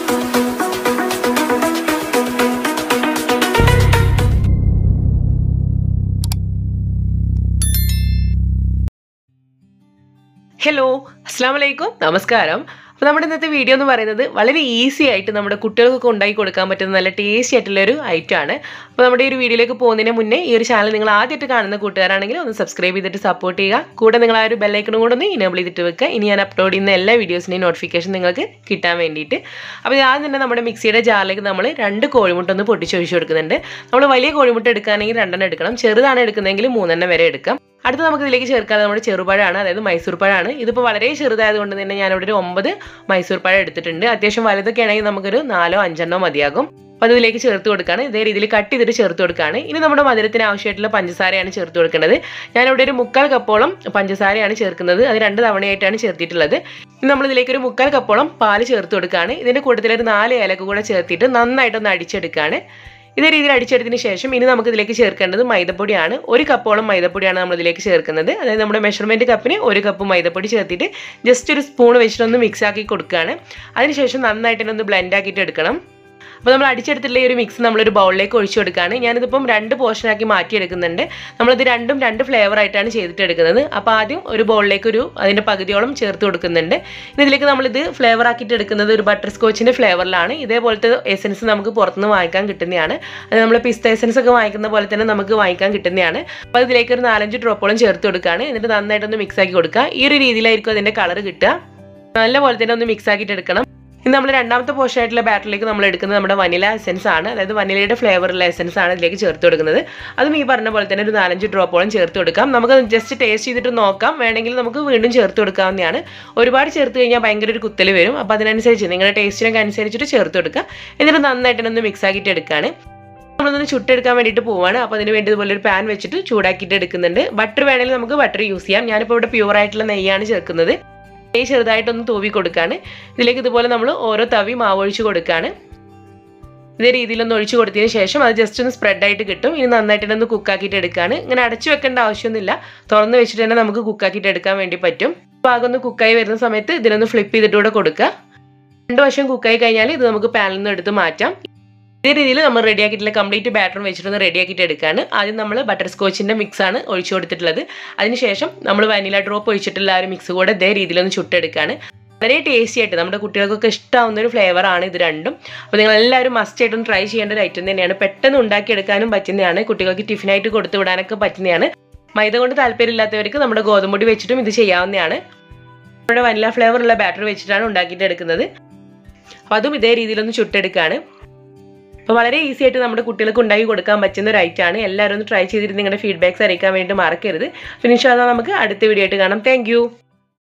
hello അസ്സാം വലൈക്കും നമസ്കാരം അപ്പോൾ നമ്മുടെ ഇന്നത്തെ വീഡിയോ എന്ന് പറയുന്നത് വളരെ ഈസി ആയിട്ട് നമ്മുടെ കുട്ടികൾക്കൊക്കെ ഉണ്ടാക്കി കൊടുക്കാൻ പറ്റുന്ന നല്ല ടേസ്റ്റി ആയിട്ടുള്ള ഒരു ഐറ്റം ആണ് അപ്പോൾ നമ്മുടെ ഈ ഒരു വീഡിയോയിലേക്ക് പോകുന്നതിന് മുന്നേ ഈ ഒരു ചാനൽ നിങ്ങൾ ആദ്യമായിട്ട് കാണുന്ന കൂട്ടുകാരാണെങ്കിൽ ഒന്ന് സബ്സ്ക്രൈബ് ചെയ്തിട്ട് സപ്പോർട്ട് ചെയ്യുക കൂടെ നിങ്ങൾ ആ ഒരു ബെല്ലൈക്കണും കൂടെ ഒന്ന് ഇനേബിൾ ചെയ്തിട്ട് വെക്കുക ഇനി ഞാൻ അപ്ലോഡ് ചെയ്യുന്ന എല്ലാ വീഡിയോസിൻ്റെയും നോട്ടിഫിക്കേഷൻ നിങ്ങൾക്ക് കിട്ടാൻ വേണ്ടിയിട്ട് അപ്പോൾ ആദ്യം തന്നെ നമ്മുടെ മിക്സിയുടെ ജാറിലേക്ക് നമ്മൾ രണ്ട് കോഴിമുട്ട ഒന്ന് പൊട്ടിച്ചൊഴിച്ച് കൊടുക്കുന്നുണ്ട് നമ്മൾ വലിയ കോഴിമുട്ട എടുക്കുകയാണെങ്കിൽ രണ്ടെണ്ണം എടുക്കണം ചെറുതാണ് എടുക്കുന്നതെങ്കിൽ മൂന്നെണ്ണം വരെ എടുക്കാം അടുത്ത് നമുക്ക് ഇതിലേക്ക് ചേർക്കാൻ നമ്മുടെ ചെറുപഴമാണ് അതായത് മൈസൂർ പഴമാണ് ഇതിപ്പോൾ വളരെ ചെറുതായതുകൊണ്ട് തന്നെ ഞാനിവിടെ ഒരു ഒമ്പത് മൈസൂർ പഴം എടുത്തിട്ടുണ്ട് അത്യാവശ്യം വലുതൊക്കെ ആണെങ്കിൽ നമുക്കൊരു നാലോ അഞ്ചെണ്ണോ മതിയാകും അപ്പോൾ അതിലേക്ക് ചേർത്ത് കൊടുക്കുകയാണ് ഇതേ രീതിയിൽ കട്ട് ചെയ്തിട്ട് ചേർത്ത് കൊടുക്കുകയാണ് ഇനി നമ്മുടെ മധുരത്തിന് ആവശ്യമായിട്ടുള്ള പഞ്ചസാരയാണ് ചേർത്ത് കൊടുക്കേണ്ടത് ഞാനിവിടെ ഒരു മുക്കാൽ കപ്പോളം പഞ്ചസാരയാണ് ചേർക്കുന്നത് അത് രണ്ട് തവണയായിട്ടാണ് ചേർത്തിട്ടുള്ളത് ഇനി നമ്മൾ ഇതിലേക്ക് ഒരു മുക്കാൽ കപ്പോളം പാല് ചേർത്ത് കൊടുക്കുകയാണ് ഇതിൻ്റെ കൂട്ടത്തിൽ ഒരു നാല് ഏലക്ക കൂടെ ചേർത്തിട്ട് നന്നായിട്ടൊന്ന് അടിച്ചെടുക്കുകയാണ് ഇതേ രീതിയിൽ അടിച്ചെടുത്തതിന് ശേഷം ഇനി നമുക്ക് ഇതിലേക്ക് ചേർക്കേണ്ടത് മൈദപ്പൊടിയാണ് ഒരു കപ്പോളം മൈദപ്പൊടിയാണ് നമ്മൾ ഇതിലേക്ക് ചേർക്കുന്നത് അതായത് നമ്മുടെ മെഷർമെൻറ്റ് കപ്പിന് ഒരു കപ്പ് മൈദപ്പൊടി ചേർത്തിട്ട് ജസ്റ്റ് ഒരു സ്പൂൺ വെച്ചിട്ടൊന്ന് മിക്സ് ആക്കി കൊടുക്കുകയാണ് അതിനുശേഷം നന്നായിട്ട് തന്നെ ഒന്ന് ബ്ലെൻഡ് ആക്കിയിട്ട് എടുക്കണം അപ്പോൾ നമ്മൾ അടിച്ചെടുത്തിട്ടുള്ള ഈ ഒരു മിക്സ് നമ്മളൊരു ബൗളിലേക്ക് ഒഴിച്ചു കൊടുക്കുകയാണ് ഞാനിതിപ്പം രണ്ട് പോർഷനാക്കി മാറ്റിയെടുക്കുന്നുണ്ട് നമ്മളിത് രണ്ടും രണ്ട് ഫ്ലേവർ ആയിട്ടാണ് ചെയ്തിട്ട് എടുക്കുന്നത് അപ്പോൾ ആദ്യം ഒരു ബൗളിലേക്ക് ഒരു അതിൻ്റെ പകുതിയോളം ചേർത്ത് കൊടുക്കുന്നുണ്ട് ഇനി ഇതിലേക്ക് നമ്മളിത് ഫ്ലേവർ ആക്കിയിട്ട് എടുക്കുന്നത് ഒരു ബട്ടർ സ്കോച്ചിൻ്റെ ഫ്ലേവറിലാണ് ഇതേപോലത്തെ എസൻസ് നമുക്ക് പുറത്തുനിന്ന് വാങ്ങിക്കാൻ കിട്ടുന്നതാണ് അത് നമ്മൾ പിസ്ത എസൻസ് ഒക്കെ വാങ്ങിക്കുന്ന പോലെ തന്നെ നമുക്ക് വാങ്ങിക്കാൻ കിട്ടുന്നതാണ് അപ്പോൾ ഇതിലേക്ക് ഒരു നാലഞ്ച് ഡ്രോപ്പോളം ചേർത്ത് കൊടുക്കുകയാണ് എന്നിട്ട് നന്നായിട്ടൊന്ന് മിക്സ് ആക്കി കൊടുക്കുക ഈ ഒരു രീതിയിലായിരിക്കും അതിൻ്റെ കളർ കിട്ടുക നല്ലപോലെ തന്നെ ഒന്ന് മിക്സ് ആക്കിയിട്ട് എടുക്കണം ഇനി നമ്മൾ രണ്ടാമത്തെ പോർഷൻ ആയിട്ടുള്ള ബാറ്ററിലേക്ക് നമ്മൾ എടുക്കുന്നത് നമ്മുടെ വനില എസൻസ് ആണ് അതായത് വനിലയുടെ ഫ്ലേവറുള്ള എസൻസ് ആണ് ഇതിലേക്ക് ചേർത്ത് കൊടുക്കുന്നത് അതും ഈ പറഞ്ഞ പോലെ തന്നെ ഒരു നാലഞ്ച് ഡ്രോപ്പോളം ചേർത്ത് കൊടുക്കാം നമുക്ക് ജസ്റ്റ് ടേസ്റ്റ് ചെയ്തിട്ട് നോക്കാം വേണമെങ്കിൽ നമുക്ക് വീണ്ടും ചേർത്ത് കൊടുക്കാവുന്നതാണ് ഒരുപാട് ചേർത്ത് കഴിഞ്ഞാൽ ഭയങ്കര ഒരു കുത്തൽ വരും അപ്പോൾ അതിനനുസരിച്ച് നിങ്ങളുടെ ടേസ്റ്റിനൊക്കെ അനുസരിച്ചിട്ട് ചേർത്ത് കൊടുക്കുക എന്നിട്ട് നന്നായിട്ട് ഒന്ന് മിക്സ് ആക്കിയിട്ട് എടുക്കുകയാണ് നമ്മളൊന്ന് ചുട്ടെടുക്കാൻ വേണ്ടിയിട്ട് പോവാണ് അപ്പോൾ അതിന് വേണ്ടി ഇതുപോലെ ഒരു പാൻ വെച്ചിട്ട് ചൂടാക്കിയിട്ട് എടുക്കുന്നുണ്ട് ബട്ടർ വേണമെങ്കിൽ നമുക്ക് ബട്ടർ യൂസ് ചെയ്യാം ഞാനിപ്പോൾ ഇവിടെ പ്യൂർ ആയിട്ടുള്ള നെയ്യാണ് ചേർക്കുന്നത് നെയ്യ് ചെറുതായിട്ടൊന്ന് തൂവി കൊടുക്കുകയാണ് ഇതിലേക്ക് ഇതുപോലെ നമ്മൾ ഓരോ തവി മാവ് ഒഴിച്ച് കൊടുക്കുകയാണ് ഇതേ രീതിയിലൊന്ന് ഒഴിച്ചു കൊടുത്തതിന് ശേഷം അത് ജസ്റ്റ് ഒന്ന് സ്പ്രെഡ് ആയിട്ട് കിട്ടും ഇനി നന്നായിട്ട് തന്നെ ഒന്ന് കുക്കാക്കിയിട്ട് എടുക്കുകയാണ് ഇങ്ങനെ അടച്ചു വെക്കേണ്ട ആവശ്യമൊന്നുമില്ല തുറന്ന് വെച്ചിട്ട് തന്നെ നമുക്ക് കുക്കാക്കിയിട്ട് എടുക്കാൻ വേണ്ടി പറ്റും ഭാഗം ഒന്ന് കുക്കായി വരുന്ന സമയത്ത് ഇതിനൊന്ന് ഫ്ലിപ്പ് ചെയ്തിട്ട് കൂടെ കൊടുക്കുക രണ്ട് വശം കുക്കായി കഴിഞ്ഞാൽ ഇത് നമുക്ക് പാനിൽ നിന്ന് എടുത്ത് മാറ്റാം ഇതേ രീതിയിൽ നമ്മൾ റെഡി ആക്കിയിട്ടുള്ള കംപ്ലീറ്റ് ബാറ്റർ വെച്ചിട്ടൊന്ന് റെഡി ആക്കിയിട്ട് എടുക്കുകയാണ് ആദ്യം നമ്മൾ ബട്ടർ സ്കോച്ചിൻ്റെ മിക്സ് ആണ് ഒഴിച്ചു കൊടുത്തിട്ടുള്ളത് അതിനുശേഷം നമ്മൾ വനില ഡ്രോപ്പ് ഒഴിച്ചിട്ടുള്ള ആ ഒരു മിക്സ് കൂടെ ഇതേ രീതിയിലൊന്ന് ചുട്ടെടുക്കുകയാണ് വളരെ ടേസ്റ്റി ആയിട്ട് നമ്മുടെ കുട്ടികൾക്കൊക്കെ ഇഷ്ടമാവുന്ന ഒരു ഫ്ലേവറാണ് ഇത് രണ്ടും അപ്പോൾ നിങ്ങൾ എല്ലാവരും മസ്റ്റ് ആയിട്ടും ട്രൈ ചെയ്യേണ്ട ഒരു ഐറ്റം തന്നെയാണ് പെട്ടെന്ന് ഉണ്ടാക്കിയെടുക്കാനും പറ്റുന്നതാണ് കുട്ടികൾക്ക് ടിഫിനായിട്ട് കൊടുത്തു വിടാനൊക്കെ പറ്റുന്നതാണ് മൈദ കൊണ്ട് താല്പര്യമില്ലാത്തവർക്ക് നമ്മുടെ ഗോതമ്പൊടി വെച്ചിട്ടും ഇത് ചെയ്യാവുന്നതാണ് നമ്മുടെ വനില ഫ്ലേവർ ഉള്ള ബാറ്റർ വെച്ചിട്ടാണ് ഉണ്ടാക്കിയിട്ട് എടുക്കുന്നത് അപ്പോൾ അതും ഇതേ രീതിയിലൊന്ന് ചുട്ടെടുക്കുകയാണ് അപ്പോൾ വളരെ ഈസി ആയിട്ട് നമ്മുടെ കുട്ടികൾക്ക് ഉണ്ടാക്കി കൊടുക്കാൻ പറ്റുന്ന ഒരു ഐറ്റമാണ് എല്ലാവരും ഒന്ന് ട്രൈ ചെയ്തിട്ട് നിങ്ങളുടെ ഫീഡ്ബാക്ക്സ് അറിയിക്കാൻ വേണ്ടി മറക്കരുത് പിന്നെ ഇൻഷാല്ലാ നമുക്ക് അടുത്ത വീഡിയോ ആയിട്ട് കാണാം താങ്ക്